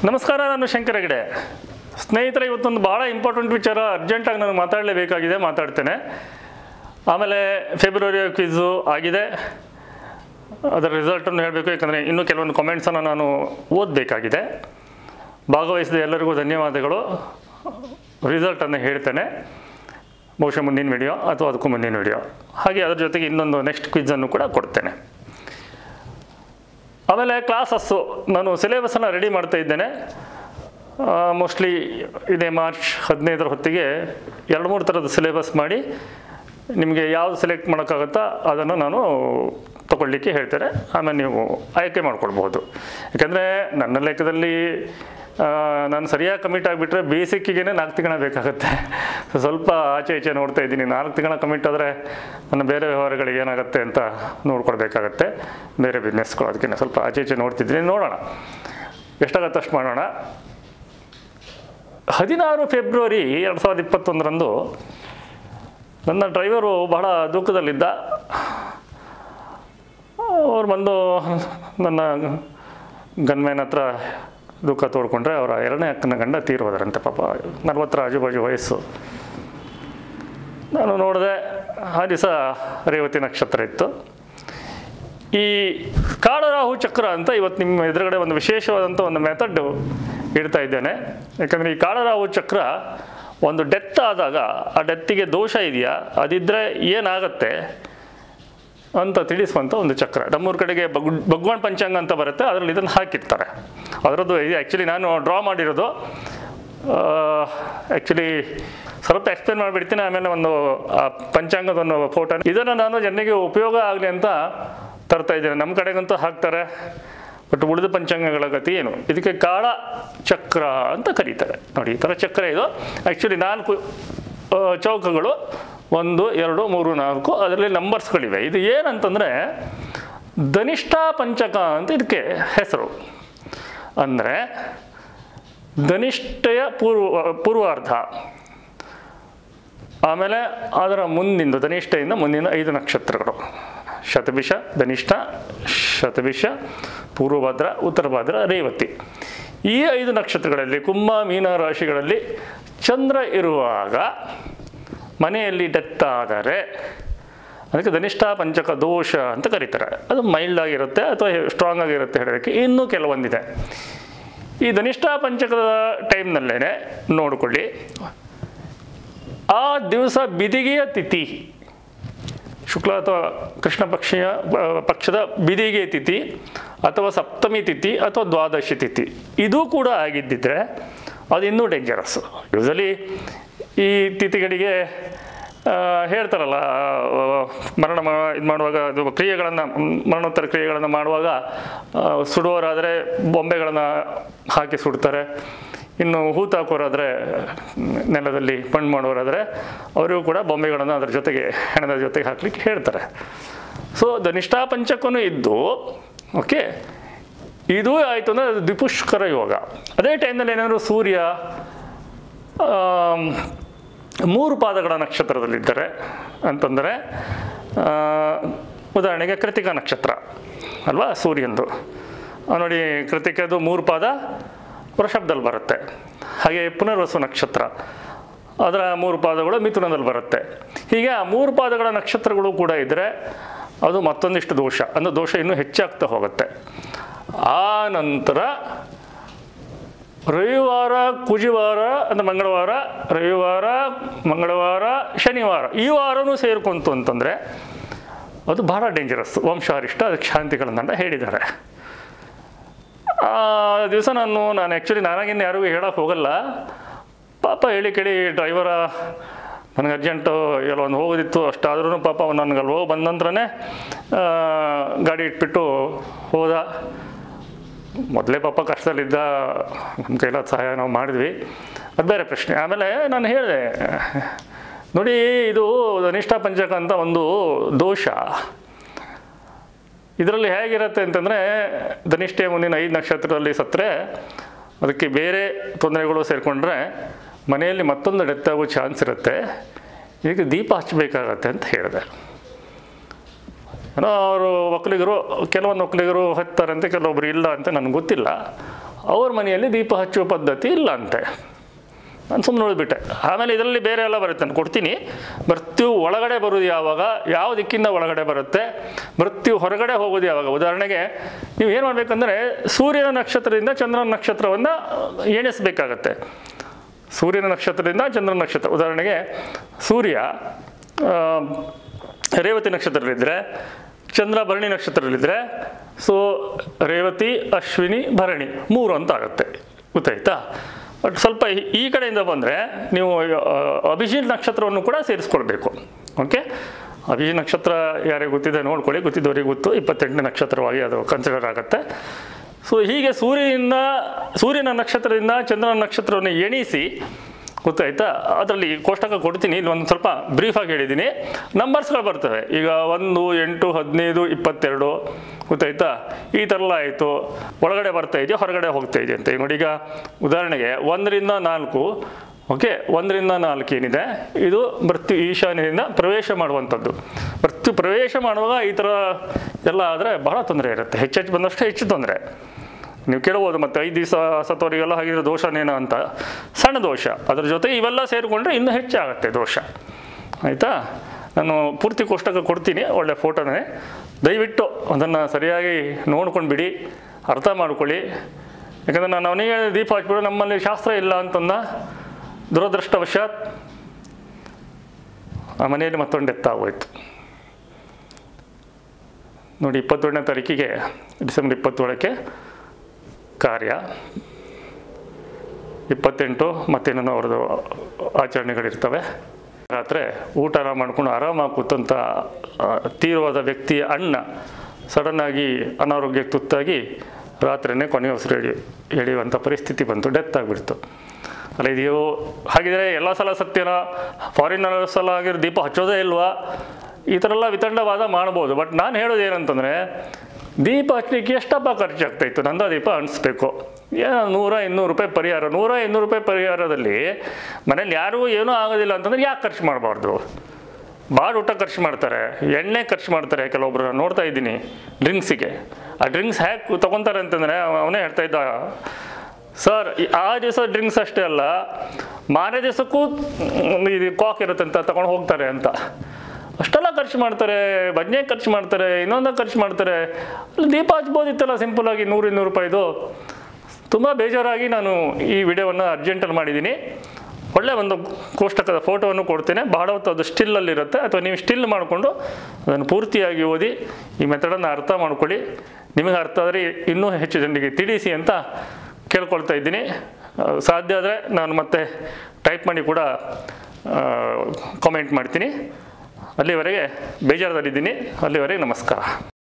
ನಮಸ್ಕಾರ ನಾನು ಶಂಕರ ಹೆಗಡೆ ಸ್ನೇಹಿತರೆ ಇವತ್ತೊಂದು ಭಾಳ ಇಂಪಾರ್ಟೆಂಟ್ ವಿಚಾರ ಅರ್ಜೆಂಟಾಗಿ ನಾನು ಮಾತಾಡಲೇಬೇಕಾಗಿದೆ ಮಾತಾಡ್ತೇನೆ ಆಮೇಲೆ ಫೆಬ್ರವರಿ ಕ್ವಿಝು ಆಗಿದೆ ಅದರ ರಿಸಲ್ಟನ್ನು ಹೇಳಬೇಕು ಯಾಕಂದರೆ ಇನ್ನೂ ಕೆಲವೊಂದು ಕಮೆಂಟ್ಸನ್ನು ನಾನು ಓದಬೇಕಾಗಿದೆ ಭಾಗವಹಿಸಿದ ಎಲ್ಲರಿಗೂ ಧನ್ಯವಾದಗಳು ರಿಸಲ್ಟನ್ನು ಹೇಳ್ತೇನೆ ಬಹುಶಃ ಮುಂದಿನ ವಿಡಿಯೋ ಅಥವಾ ಅದಕ್ಕೂ ಮುಂದಿನ ವಿಡಿಯೋ ಹಾಗೆ ಅದ್ರ ಜೊತೆಗೆ ಇನ್ನೊಂದು ನೆಕ್ಸ್ಟ್ ಕ್ವಿಝನ್ನು ಕೂಡ ಕೊಡ್ತೇನೆ ಆಮೇಲೆ ಕ್ಲಾಸಸ್ಸು ನಾನು ಸಿಲೆಬಸನ್ನು ರೆಡಿ ಮಾಡ್ತಾ ಇದ್ದೇನೆ ಮೋಸ್ಟ್ಲಿ ಇದೇ ಮಾರ್ಚ್ ಹದಿನೈದರ ಹೊತ್ತಿಗೆ ಎರಡು ಮೂರು ಥರದ ಸಿಲೆಬಸ್ ಮಾಡಿ ನಿಮಗೆ ಯಾವುದು ಸೆಲೆಕ್ಟ್ ಮಾಡೋಕ್ಕಾಗುತ್ತಾ ಅದನ್ನು ನಾನು ತಗೊಳ್ಳಿಕ್ಕೆ ಹೇಳ್ತೇನೆ ಆಮೇಲೆ ನೀವು ಆಯ್ಕೆ ಮಾಡ್ಕೊಳ್ಬೋದು ಯಾಕೆಂದರೆ ನನ್ನ ಲೆಕ್ಕದಲ್ಲಿ ಆ, ನಾನು ಸರಿಯಾಗಿ ಕಮಿಟ್ ಆಗಿಬಿಟ್ರೆ ಬೇಸಿಕ್ಕಿಗೆ ನಾಲ್ಕು ತಿಂಗಳ ಬೇಕಾಗುತ್ತೆ ಸ್ವಲ್ಪ ಆಚೆ ಈಚೆ ನೋಡ್ತಾ ಇದ್ದೀನಿ ನಾಲ್ಕು ತಿಂಗಳ ಕಮಿಟ್ ಆದರೆ ನನ್ನ ಬೇರೆ ವ್ಯವಹಾರಗಳಿಗೆ ಏನಾಗುತ್ತೆ ಅಂತ ನೋಡ್ಕೊಳ್ಬೇಕಾಗತ್ತೆ ಬೇರೆ ಬಿಸ್ನೆಸ್ಗಳು ಅದಕ್ಕೆ ನಾನು ಸ್ವಲ್ಪ ಆಚೆ ಈಚೆ ನೋಡ್ತಿದ್ದೀನಿ ನೋಡೋಣ ಎಷ್ಟಾಗತ್ತೆ ಅಷ್ಟು ಮಾಡೋಣ ಹದಿನಾರು ಫೆಬ್ರವರಿ ಎರಡು ಸಾವಿರದ ಇಪ್ಪತ್ತೊಂದರಂದು ನನ್ನ ಡ್ರೈವರು ಬಹಳ ದುಃಖದಲ್ಲಿದ್ದ ಅವ್ರು ಬಂದು ನನ್ನ ಗನ್ಮ್ಯಾನ್ ಹತ್ರ ದುಃಖ ತೋಡ್ಕೊಂಡ್ರೆ ಅವರ ಎರಡನೇ ಅಕ್ಕನ ಗಂಡ ತೀರೋದರಂತೆ ಪಾಪ ನಲ್ವತ್ತರ ಆಜುಬಾಜು ವಯಸ್ಸು ನಾನು ನೋಡಿದೆ ಆ ದಿವಸ ರೇವತಿ ನಕ್ಷತ್ರ ಇತ್ತು ಈ ಕಾಳರಾಹು ಚಕ್ರ ಅಂತ ಇವತ್ತು ನಿಮ್ಮ ಎದುರುಗಡೆ ಒಂದು ವಿಶೇಷವಾದಂಥ ಒಂದು ಮೆಥಡ್ ಇಡ್ತಾ ಇದ್ದೇನೆ ಯಾಕಂದರೆ ಈ ಕಾಳರಾಹು ಚಕ್ರ ಒಂದು ಡೆತ್ ಆದಾಗ ಆ ಡೆತ್ತಿಗೆ ದೋಷ ಇದೆಯಾ ಅದಿದ್ದರೆ ಏನಾಗತ್ತೆ ಅಂತ ತಿಳಿಸುವಂಥ ಒಂದು ಚಕ್ರ ನಮ್ಮೂರ ಕಡೆಗೆ ಬಗ್ ಭಗವಾನ್ ಪಂಚಾಂಗ ಅಂತ ಬರುತ್ತೆ ಅದರಲ್ಲಿ ಇದನ್ನು ಹಾಕಿರ್ತಾರೆ ಅದರದ್ದು ಇದು ಆ್ಯಕ್ಚುಲಿ ನಾನು ಡ್ರಾ ಮಾಡಿರೋದು ಆ್ಯಕ್ಚುಲಿ ಸ್ವಲ್ಪ ಎಕ್ಸ್ಪ್ಲೇನ್ ಮಾಡಿಬಿಡ್ತೀನಿ ಆಮೇಲೆ ಒಂದು ಆ ಪಂಚಾಂಗದ ಒಂದು ಫೋಟೋ ಇದನ್ನು ನಾನು ಜನರಿಗೆ ಉಪಯೋಗ ಆಗಲಿ ಅಂತ ತರ್ತಾ ಇದ್ದೇನೆ ನಮ್ಮ ಕಡೆಗಂತೂ ಹಾಕ್ತಾರೆ ಬಟ್ ಉಳಿದ ಪಂಚಾಂಗಗಳ ಗತಿ ಏನು ಇದಕ್ಕೆ ಕಾಳ ಚಕ್ರ ಅಂತ ಕರೀತಾರೆ ನೋಡಿ ಈ ಥರ ಚಕ್ರ ಇದು ಆ್ಯಕ್ಚುಲಿ ನಾಲ್ಕು ಆ, ಚೌಕಗಳು ಒಂದು ಎರಡು ಮೂರು ನಾಲ್ಕು ಅದರಲ್ಲಿ ನಂಬರ್ಸ್ಗಳಿವೆ ಇದು ಏನಂತಂದರೆ ಧನಿಷ್ಠ ಪಂಚಕ ಅಂತ ಇದಕ್ಕೆ ಹೆಸರು ಅಂದರೆ ಧನಿಷ್ಠೆಯ ಪೂರ್ವ ಪೂರ್ವಾರ್ಧ ಆಮೇಲೆ ಅದರ ಮುಂದಿಂದು ಧನಿಷ್ಠೆಯಿಂದ ಮುಂದಿನ ಐದು ನಕ್ಷತ್ರಗಳು ಶತಭಿಷ ಧನಿಷ್ಠ ಶತಭಿಷ ಪೂರ್ವಭದ್ರ ಉತ್ತರಭದ್ರ ರೇವತಿ ಈ ಐದು ನಕ್ಷತ್ರಗಳಲ್ಲಿ ಕುಂಭ ಮೀನ ರಾಶಿಗಳಲ್ಲಿ ಚಂದ್ರ ಇರುವಾಗ ಮನೆಯಲ್ಲಿ ಡೆತ್ ಆದರೆ ಅದಕ್ಕೆ ಧನಿಷ್ಠ ಪಂಚಕ ದೋಷ ಅಂತ ಕರೀತಾರೆ ಅದು ಮೈಲ್ಡ್ ಆಗಿರುತ್ತೆ ಅಥವಾ ಸ್ಟ್ರಾಂಗ್ ಆಗಿರುತ್ತೆ ಹೇಳೋದಕ್ಕೆ ಇನ್ನೂ ಕೆಲವೊಂದಿದೆ ಈ ಧನಿಷ್ಠ ಪಂಚಕದ ಟೈಮ್ನಲ್ಲೇ ನೋಡಿಕೊಳ್ಳಿ ಆ ದಿವಸ ಬಿದಿಗೆಯ ತಿಥಿ ಶುಕ್ಲ ಅಥವಾ ಕೃಷ್ಣ ಪಕ್ಷೀಯ ಪಕ್ಷದ ಬಿದಿಗೆ ತಿಥಿ ಅಥವಾ ಸಪ್ತಮಿ ತಿಥಿ ಅಥವಾ ದ್ವಾದಶಿ ತಿಥಿ ಇದು ಕೂಡ ಆಗಿದ್ದಿದ್ರೆ ಅದು ಇನ್ನೂ ಡೇಂಜರಸ್ ಯೂಸಲಿ ಈ ತಿಥಿಗಳಿಗೆ ಆ, ಹೇಳ್ತಾರಲ್ಲ ಆ, ಮರಣ ಇದು ಮಾಡುವಾಗ ಅದು ಕ್ರಿಯೆಗಳನ್ನು ಮರಣೋತ್ತರ ಕ್ರಿಯೆಗಳನ್ನು ಮಾಡುವಾಗ ಆ, ಸುಡುವವರಾದರೆ ಬೊಂಬೆಗಳನ್ನು ಹಾಕಿ ಸುಡ್ತಾರೆ ಇನ್ನು ಹೂತಾಕೋರಾದರೆ ನೆಲದಲ್ಲಿ ಮಣ್ಣು ಮಾಡೋರಾದರೆ ಅವರಿಗೂ ಕೂಡ ಬೊಂಬೆಗಳನ್ನು ಅದರ ಜೊತೆಗೆ ಹೆಣದ ಜೊತೆಗೆ ಹಾಕ್ಲಿಕ್ಕೆ ಹೇಳ್ತಾರೆ ಸೊ ಧನಿಷ್ಠಾ ಪಂಚಕನೂ ಇದ್ದು ಓಕೆ ಇದು ಆಯಿತು ಅಂದರೆ ಅದು ದ್ವಿಪುಷ್ಕರ ಯೋಗ ಅದೇ ಟೈಮ್ನಲ್ಲಿ ಏನಾದರೂ ಸೂರ್ಯ ಆಮ್, ಮೂರು ಪಾದಗಳ ನಕ್ಷತ್ರದಲ್ಲಿದ್ದರೆ ಅಂತಂದರೆ ಆ, ಉದಾಹರಣೆಗೆ ಕೃತಿಕಾ ನಕ್ಷತ್ರ ಅಲ್ವಾ ಸೂರ್ಯಂದು ಆ, ನೋಡಿ ಕೃತಿಕದು ಮೂರು ಪಾದ ವೃಷಭದಲ್ಲಿ ಬರುತ್ತೆ ಹಾಗೆ ಪುನರ್ವಸು ನಕ್ಷತ್ರ ಅದರ ಮೂರು ಪಾದಗಳು ಮಿಥುನದಲ್ಲಿ ಬರುತ್ತೆ ಹೀಗೆ ಆ ಮೂರು ಪಾದಗಳ ನಕ್ಷತ್ರಗಳು ಕೂಡ ಇದ್ದರೆ ಅದು ಮತ್ತೊಂದಿಷ್ಟು ದೋಷ ಅಂದರೆ ದೋಷ ಇನ್ನೂ ಹೆಚ್ಚಾಗ್ತಾ ಹೋಗುತ್ತೆ ಆ ನಂತರ ರವಿವಾರ ಕುಜಿವಾರ ಅಂದರೆ ಮಂಗಳವಾರ ರವಿವಾರ ಮಂಗಳವಾರ ಶನಿವಾರ ಈ ವಾರನೂ ಸೇರ್ಕೊಂತು ಅಂತಂದರೆ ಅದು ಬಹಳ ಡೇಂಜರಸ್ ವಂಶಾರಿಷ್ಟ ಅದಕ್ಕೆ ಶಾಂತಿಗಳನ್ನ ಹೇಳಿದ್ದಾರೆ ಆ ದಿವಸ ನಾನು ನಾನು ಆ್ಯಕ್ಚುಲಿ ನಾನಾಗಿನ್ನು ಯಾರಿಗೂ ಹೇಳೋಕೆ ಹೋಗಲ್ಲ ಪಾಪ ಹೇಳಿ ಕೇಳಿ ಡ್ರೈವರ ನನಗೆ ಅರ್ಜೆಂಟು ಎಲ್ಲೊಂದು ಹೋಗೋದಿತ್ತು ಅಷ್ಟಾದ್ರೂ ಪಾಪ ಅವ್ನು ನನಗೆ ಅಲ್ಲಿ ಹೋಗಿ ಬಂದ ನಂತರನೇ ಗಾಡಿ ಇಟ್ಬಿಟ್ಟು ಹೋದ ಮೊದಲೇ ಪಾಪ ಕಷ್ಟದಲ್ಲಿದ್ದ ನಮ್ಮ ಕೈಲಾದ ಸಹಾಯ ನಾವು ಮಾಡಿದ್ವಿ ಅದು ಬೇರೆ ಪ್ರಶ್ನೆ ಆಮೇಲೆ ನಾನು ಹೇಳಿದೆ ನೋಡಿ ಇದು ಅನಿಷ್ಟ ಪಂಚಕ ಅಂತ ಒಂದು ದೋಷ ಇದರಲ್ಲಿ ಹೇಗಿರುತ್ತೆ ಅಂತಂದರೆ ಧನಿಷ್ಠೆಯ ಮುಂದಿನ ಐದು ನಕ್ಷತ್ರದಲ್ಲಿ ಸತ್ತರೆ ಅದಕ್ಕೆ ಬೇರೆ ತೊಂದರೆಗಳು ಸೇರಿಕೊಂಡ್ರೆ ಮನೆಯಲ್ಲಿ ಮತ್ತೊಂದು ಡೆತ್ ಆಗೋ ಚಾನ್ಸ್ ಇರುತ್ತೆ ಇದಕ್ಕೆ ದೀಪ ಹಚ್ಚಬೇಕಾಗತ್ತೆ ಅಂತ ಹೇಳಿದೆ ಏನೋ ಅವರು ಒಕ್ಕಲಿಗರು ಕೆಲವೊಂದು ಒಕ್ಕಲಿಗರು ಹಚ್ತಾರಂತೆ ಕೆಲವೊಬ್ರು ಇಲ್ಲ ಅಂತ ನನಗೆ ಗೊತ್ತಿಲ್ಲ ಅವ್ರ ಮನೆಯಲ್ಲಿ ದೀಪ ಹಚ್ಚುವ ಪದ್ಧತಿ ಇಲ್ಲ ಅಂತೆ ನಾನು ಸುಮ್ಮನೆ ಉಳಿದ್ಬಿಟ್ಟೆ ಆಮೇಲೆ ಇದರಲ್ಲಿ ಬೇರೆ ಎಲ್ಲ ಬರುತ್ತೆ ನಾನು ಕೊಡ್ತೀನಿ ಮೃತ್ಯು ಒಳಗಡೆ ಬರೋದು ಯಾವಾಗ ಯಾವ ದಿಕ್ಕಿಂದ ಒಳಗಡೆ ಬರುತ್ತೆ ಮೃತ್ಯು ಹೊರಗಡೆ ಹೋಗೋದು ಯಾವಾಗ ಉದಾಹರಣೆಗೆ ನೀವು ಏನು ಮಾಡಬೇಕಂದ್ರೆ ಸೂರ್ಯನ ನಕ್ಷತ್ರದಿಂದ ಚಂದ್ರನ ನಕ್ಷತ್ರವನ್ನು ಎಣಿಸ್ಬೇಕಾಗತ್ತೆ ಸೂರ್ಯನ ನಕ್ಷತ್ರದಿಂದ ಚಂದ್ರನ ನಕ್ಷತ್ರ ಉದಾಹರಣೆಗೆ ಸೂರ್ಯ ಆ, ರೇವತಿ ನಕ್ಷತ್ರದಲ್ಲಿದ್ದರೆ ಚಂದ್ರ ಭರಣಿ ನಕ್ಷತ್ರದಲ್ಲಿದ್ದರೆ ಸೊ ರೇವತಿ ಅಶ್ವಿನಿ ಭರಣಿ ಮೂರು ಅಂತ ಆಗುತ್ತೆ ಗೊತ್ತಾಯ್ತಾ ಬಟ್ ಸ್ವಲ್ಪ ಈ- ಈ ಕಡೆಯಿಂದ ಬಂದರೆ ನೀವು ಆ, ಅಭಿಜಿತ್ ನಕ್ಷತ್ರವನ್ನು ಕೂಡ ಸೇರಿಸ್ಕೊಳ್ಬೇಕು ಓಕೆ ಅಭಿಜಿತ್ ನಕ್ಷತ್ರ ಯಾರಿಗೆ ಗೊತ್ತಿದೆ ನೋಡ್ಕೊಳ್ಳಿ ಗೊತ್ತಿದ್ದವರಿಗೆ ಗೊತ್ತು ಇಪ್ಪತ್ತೆಂಟನೇ ನಕ್ಷತ್ರವಾಗಿ ಅದು ಕನ್ಸಿಡರ್ ಆಗುತ್ತೆ ಸೊ ಹೀಗೆ ಸೂರ್ಯನಿಂದ ಸೂರ್ಯನ ನಕ್ಷತ್ರದಿಂದ ಚಂದ್ರನ ನಕ್ಷತ್ರವನ್ನು ಎಣಿಸಿ ಗೊತ್ತಾಯ್ತಾ ಅದರಲ್ಲಿ ಕೋಷ್ಟಕ ಕೊಡ್ತೀನಿ ಇಲ್ಲಿ ಒಂದು ಸ್ವಲ್ಪ ಬ್ರೀಫಾಗಿ ಹೇಳಿದ್ದೀನಿ ನಂಬರ್ಸ್ಗಳು ಬರ್ತವೆ ಈಗ ಒಂದು ಎಂಟು ಹದಿನೈದು ಇಪ್ಪತ್ತೆರಡು ಗೊತ್ತಾಯ್ತಾ ಈ ಥರ ಎಲ್ಲ ಆಯಿತು ಒಳಗಡೆ ಬರ್ತಾ ಇದೆಯಾ ಹೊರಗಡೆ ಹೋಗ್ತಾ ಇದೆ ಅಂತ ಈಗ ನೋಡಿ ಈಗ ಉದಾಹರಣೆಗೆ ಒಂದರಿಂದ ನಾಲ್ಕು ಓಕೆ ಒಂದರಿಂದ ನಾಲ್ಕು ಏನಿದೆ ಇದು ಮೃತ್ಯು ಈಶಾನ್ಯದಿಂದ ಪ್ರವೇಶ ಮಾಡುವಂಥದ್ದು ಮೃತ್ಯು ಪ್ರವೇಶ ಮಾಡುವಾಗ ಈ ಥರ ಎಲ್ಲ ಆದರೆ ಬಹಳ ತೊಂದರೆ ಇರುತ್ತೆ ಹೆಚ್ಚೆಚ್ಚು ಬಂದಷ್ಟು ಹೆಚ್ಚು ತೊಂದರೆ ನೀವು ಕೇಳ್ಬೋದು ಮತ್ತೆ ಐದು ದಿವಸ ಸತ್ತವರಿಗೆಲ್ಲ ಹಾಗಿದ್ರೆ ದೋಷನೇನ ಅಂತ ಸಣ್ಣ ದೋಷ ಅದ್ರ ಜೊತೆ ಇವೆಲ್ಲ ಸೇರಿಕೊಂಡ್ರೆ ಇನ್ನೂ ಹೆಚ್ಚಾಗುತ್ತೆ ದೋಷ ಆಯಿತಾ ನಾನು ಪೂರ್ತಿ ಕೋಷ್ಟಕ ಕೊಡ್ತೀನಿ ಒಳ್ಳೆ ಫೋಟೋನೇ ದಯವಿಟ್ಟು ಅದನ್ನು ಸರಿಯಾಗಿ ನೋಡ್ಕೊಂಡು ಬಿಡಿ ಅರ್ಥ ಮಾಡ್ಕೊಳ್ಳಿ ಯಾಕಂದರೆ ನಾನು ಅವನಿಗೆ ದೀಪ ಹಚ್ಬಿಡು ನಮ್ಮಲ್ಲಿ ಶಾಸ್ತ್ರ ಇಲ್ಲ ಅಂತಂದ ದುರದೃಷ್ಟವಶಾತ್ ಆ ಮನೆಯಲ್ಲಿ ಮತ್ತೊಂದು ಡೆತ್ ಆಗೋಯ್ತು ನೋಡಿ ಇಪ್ಪತ್ತೇಳನೇ ತಾರೀಕಿಗೆ ಡಿಸೆಂಬರ್ ಇಪ್ಪತ್ತೇಳಕ್ಕೆ ಕಾರ್ಯ ಇಪ್ಪತ್ತೆಂಟು ಮತ್ತೇನೇನೋ ಅವ್ರದ್ದು ಆಚರಣೆಗಳಿರ್ತವೆ ರಾತ್ರಿ ಊಟ ಮಾಡ್ಕೊಂಡು ಆರಾಮಾಗಿ ಕೂತಂಥ ಆ, ತೀವ್ರವಾದ ವ್ಯಕ್ತಿಯ ಅಣ್ಣ ಸಡನ್ನಾಗಿ ಅನಾರೋಗ್ಯಕ್ಕೆ ತುತ್ತಾಗಿ ರಾತ್ರಿನೇ ಕೊನೆಯ ಉಸಿರು ಎಳಿ ಎಳೆಯುವಂಥ ಪರಿಸ್ಥಿತಿ ಬಂತು ಡೆತ್ ಆಗಿಬಿಡ್ತು ಅಲ್ಲ ಇದು ಹಾಗಿದ್ರೆ ಎಲ್ಲ ಸಲ ಸತ್ಯನ ಫಾರಿನ್ ಸಲ ಆಗಿರೋ ದೀಪ ಹಚ್ಚೋದೇ ಇಲ್ವಾ ಈ ಥರ ಎಲ್ಲ ವಿತಂಡವಾದ ಮಾಡ್ಬೋದು ಬಟ್ ನಾನು ಹೇಳೋದು ಏನಂತಂದರೆ ದೀಪ ಹಚ್ಚಲಿಕ್ಕೆ ಎಷ್ಟಪ್ಪ ಖರ್ಚಾಗ್ತಾಯಿತ್ತು ನಂದ ದೀಪ ಅನಿಸ್ಬೇಕು ಏನೋ ನೂರ ಇನ್ನೂರು ರೂಪಾಯಿ ಪರಿಹಾರ ನೂರ ಇನ್ನೂರು ರೂಪಾಯಿ ಪರಿಹಾರದಲ್ಲಿ ಮನೇಲಿ ಯಾರಿಗೂ ಏನೂ ಆಗೋದಿಲ್ಲ ಅಂತಂದ್ರೆ ಯಾಕೆ ಖರ್ಚು ಮಾಡಬಾರ್ದು ಭಾಳ ಊಟ ಖರ್ಚು ಮಾಡ್ತಾರೆ ಎಣ್ಣೆ ಖರ್ಚು ಮಾಡ್ತಾರೆ ಕೆಲವೊಬ್ರು ನಾನು ನೋಡ್ತಾ ಇದ್ದೀನಿ ಡ್ರಿಂಕ್ಸಿಗೆ ಆ ಡ್ರಿಂಕ್ಸ್ ಹ್ಯಾಕ್ ತೊಗೊತಾರೆ ಅಂತಂದರೆ ಅವನೇ ಹೇಳ್ತಾ ಇದ್ದ ಸರ್ ಈ- ಆ ದಿವಸ ಡ್ರಿಂಕ್ಸ್ ಅಷ್ಟೇ ಅಲ್ಲ ಮಾರನೇ ದಿವಸಕ್ಕೂ ಮ್, ಇದು ಕಾಕ್ ಇರುತ್ತೆ ಅಂತ ತಗೊಂಡು ಹೋಗ್ತಾರೆ ಅಂತ ಅಷ್ಟೆಲ್ಲ ಖರ್ಚು ಮಾಡ್ತಾರೆ ಬದನೆ ಖರ್ಚು ಮಾಡ್ತಾರೆ ಇನ್ನೊಂದು ಖರ್ಚು ಮಾಡ್ತಾರೆ ಅಲ್ಲಿ ದೀಪ ಹಚ್ಬೋದಿತ್ತಲ್ಲ ಸಿಂಪಲಾಗಿ ನೂರು ಇನ್ನೂರು ರೂಪಾಯಿದು ತುಂಬ ಬೇಜಾರಾಗಿ ನಾನು ಈ ವಿಡಿಯೋವನ್ನು ಅರ್ಜೆಂಟಲ್ಲಿ ಮಾಡಿದ್ದೀನಿ ಒಳ್ಳೆ ಒಂದು ಕೋಷ್ಟಕದ ಫೋಟೋವನ್ನು ಕೊಡ್ತೇನೆ ಬಹಳ ಹೊತ್ತು ಅದು ಸ್ಟಿಲ್ಲಲ್ಲಿರುತ್ತೆ ಅಥವಾ ನೀವು ಸ್ಟಿಲ್ ಮಾಡಿಕೊಂಡು ಅದನ್ನು ಪೂರ್ತಿಯಾಗಿ ಓದಿ ಈ ಮೆಥಡನ್ನು ಅರ್ಥ ಮಾಡ್ಕೊಳ್ಳಿ ನಿಮಗೆ ಅರ್ಥ ಆದರೆ ಇನ್ನೂ ಹೆಚ್ಚು ಜನರಿಗೆ ತಿಳಿಸಿ ಅಂತ ಕೇಳ್ಕೊಳ್ತಾ ಇದ್ದೀನಿ ಆ, ಸಾಧ್ಯ ಆದರೆ ನಾನು ಮತ್ತೆ ಟೈಪ್ ಮಾಡಿ ಕೂಡ ಕಾಮೆಂಟ್ ಮಾಡ್ತೀನಿ ಅಲ್ಲಿವರೆಗೆ ಬೇಜಾರದಲ್ಲಿದ್ದೀನಿ ಅಲ್ಲಿವರೆಗೆ ನಮಸ್ಕಾರ